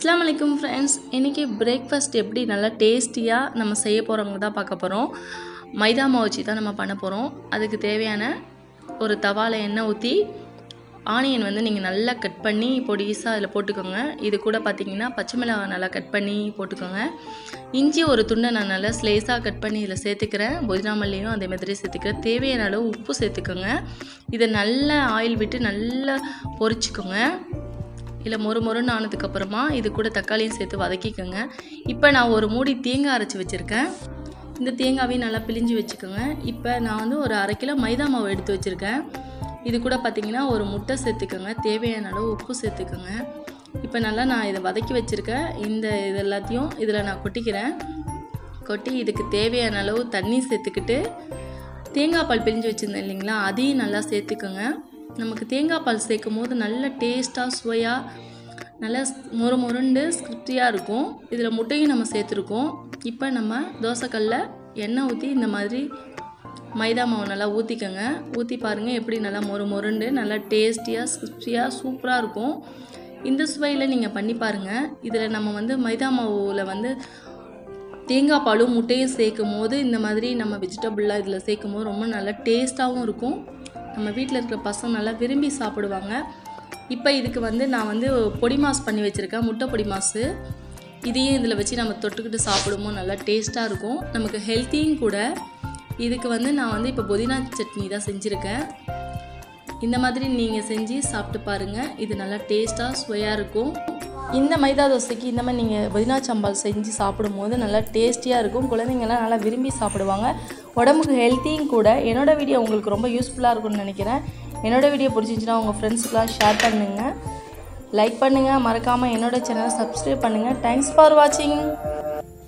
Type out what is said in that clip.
அஸ்லாம் வலைக்கும் ஃப்ரெண்ட்ஸ் இன்றைக்கி பிரேக்ஃபாஸ்ட் எப்படி நல்லா டேஸ்டியாக நம்ம செய்ய போகிறவங்க தான் பார்க்க போகிறோம் மைதா மாவு வச்சு தான் நம்ம பண்ண போகிறோம் அதுக்கு தேவையான ஒரு தவால எண்ணெய் ஊற்றி ஆனியன் வந்து நீங்கள் நல்லா கட் பண்ணி பொடிசாக அதில் போட்டுக்கோங்க இது கூட பார்த்தீங்கன்னா பச்சை மிளகாய் நல்லா கட் பண்ணி போட்டுக்கோங்க இஞ்சி ஒரு துண்டை நான் நல்லா ஸ்லேஸாக கட் பண்ணி இதில் சேர்த்துக்கிறேன் புதினா மல்லியும் அதே மாதிரி சேர்த்துக்கிறேன் தேவையான அளவு உப்பு சேர்த்துக்கோங்க இதை நல்லா ஆயில் விட்டு நல்லா பொரிச்சுக்கோங்க இல்லை மொறு மொறுன்னு ஆனதுக்கப்புறமா இது கூட தக்காளியும் சேர்த்து வதக்கிக்கோங்க இப்போ நான் ஒரு மூடி தேங்காய் அரைச்சி வச்சுருக்கேன் இந்த தேங்காவையும் நல்லா பிழிஞ்சு வச்சுக்கோங்க இப்போ நான் வந்து ஒரு அரை கிலோ மைதா மாவு எடுத்து வச்சுருக்கேன் இது கூட பார்த்திங்கன்னா ஒரு முட்டை சேர்த்துக்கோங்க தேவையான அளவு உப்பு சேர்த்துக்கோங்க இப்போ நல்லா நான் இதை வதக்கி வச்சுருக்கேன் இந்த இது எல்லாத்தையும் இதில் நான் கொட்டிக்கிறேன் கொட்டி இதுக்கு தேவையான அளவு தண்ணி சேர்த்துக்கிட்டு தேங்காய் பால் பிழிஞ்சு வச்சுருந்தேன் இல்லைங்களா அதையும் நல்லா சேர்த்துக்கோங்க நமக்கு தேங்காய் பால் சேர்க்கும் போது நல்ல டேஸ்ட்டாக சுவையாக நல்லா மொறு மொருண்டு ஸ்கிரிப்டியாக இருக்கும் இதில் முட்டையும் நம்ம சேர்த்துருக்கோம் இப்போ நம்ம தோசைக்கல்ல எண்ணெய் ஊற்றி இந்த மாதிரி மைதா மாவு நல்லா ஊற்றிக்கோங்க ஊற்றி பாருங்கள் எப்படி நல்லா மொறு மொருண்டு நல்லா டேஸ்டியாக ஸ்கிரிப்டியாக சூப்பராக இருக்கும் இந்த சுவையில் நீங்கள் பண்ணி பாருங்கள் இதில் நம்ம வந்து மைதா மாவில் வந்து தேங்காய் பாலும் முட்டையும் சேர்க்கும் போது இந்த மாதிரி நம்ம வெஜிடபிள்லாம் இதில் சேர்க்கும் போது ரொம்ப நல்லா டேஸ்ட்டாகவும் இருக்கும் நம்ம வீட்டில் இருக்கிற பசங்க நல்லா விரும்பி சாப்பிடுவாங்க இப்போ இதுக்கு வந்து நான் வந்து பொடி மாஸ் பண்ணி வச்சுருக்கேன் முட்டை பொடி மாசு இதையும் இதில் வச்சு நம்ம தொட்டுக்கிட்டு சாப்பிடும்போது நல்லா டேஸ்ட்டாக இருக்கும் நமக்கு ஹெல்த்தியும் கூட இதுக்கு வந்து நான் வந்து இப்போ புதினா சட்னி தான் செஞ்சுருக்கேன் இந்த மாதிரி நீங்கள் செஞ்சு சாப்பிட்டு பாருங்கள் இது நல்லா டேஸ்ட்டாக சுவையாக இருக்கும் இந்த மைதா தோசைக்கு இந்த மாதிரி நீங்கள் புதினா சம்பால் செஞ்சு சாப்பிடும்போது நல்லா டேஸ்டியாக இருக்கும் குழந்தைங்கள்லாம் நல்லா விரும்பி சாப்பிடுவாங்க உடம்புக்கு ஹெல்த்தியும் கூட என்னோடய வீடியோ உங்களுக்கு ரொம்ப யூஸ்ஃபுல்லாக இருக்கும்னு நினைக்கிறேன் என்னோடய வீடியோ பிடிச்சிருந்துச்சுன்னா உங்கள் ஃப்ரெண்ட்ஸுக்கெலாம் ஷேர் பண்ணுங்கள் லைக் பண்ணுங்கள் மறக்காமல் என்னோட சேனலை சப்ஸ்கிரைப் பண்ணுங்கள் தேங்க்ஸ் ஃபார் வாட்சிங்